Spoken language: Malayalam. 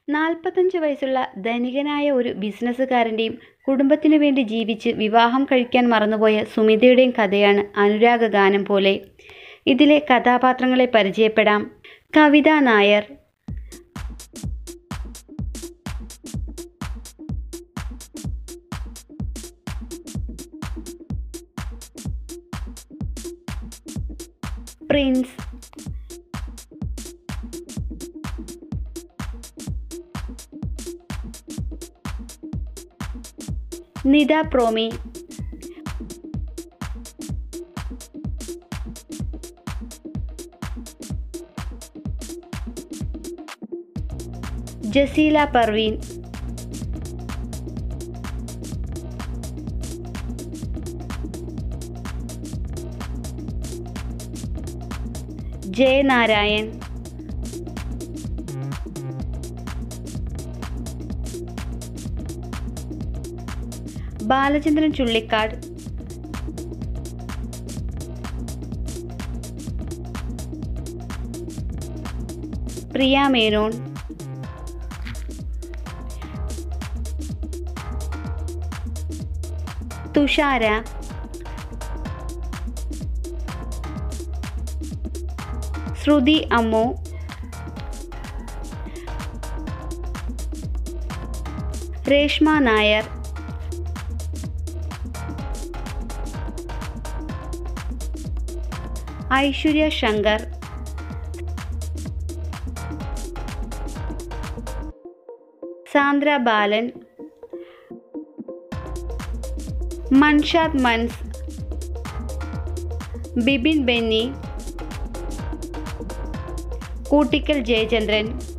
നാൽപ്പത്തഞ്ച് വയസ്സുള്ള ധനികനായ ഒരു ബിസിനസ്സുകാരൻ്റെയും കുടുംബത്തിനു വേണ്ടി ജീവിച്ച് വിവാഹം കഴിക്കാൻ മറന്നുപോയ സുമിതയുടെയും കഥയാണ് അനുരാഗ ഗാനം പോലെ ഇതിലെ കഥാപാത്രങ്ങളെ പരിചയപ്പെടാം Kavitha Nair Prince Nitha Promi Jaseela Parveen Jayanarayan Balachandran Chullikkad Priya Menon Thushara Shruthi Ammu Reshma Nair Aishwarya Shankar Sandra Balan Manshad Mans Bibin Benny Kootickal Jayachandran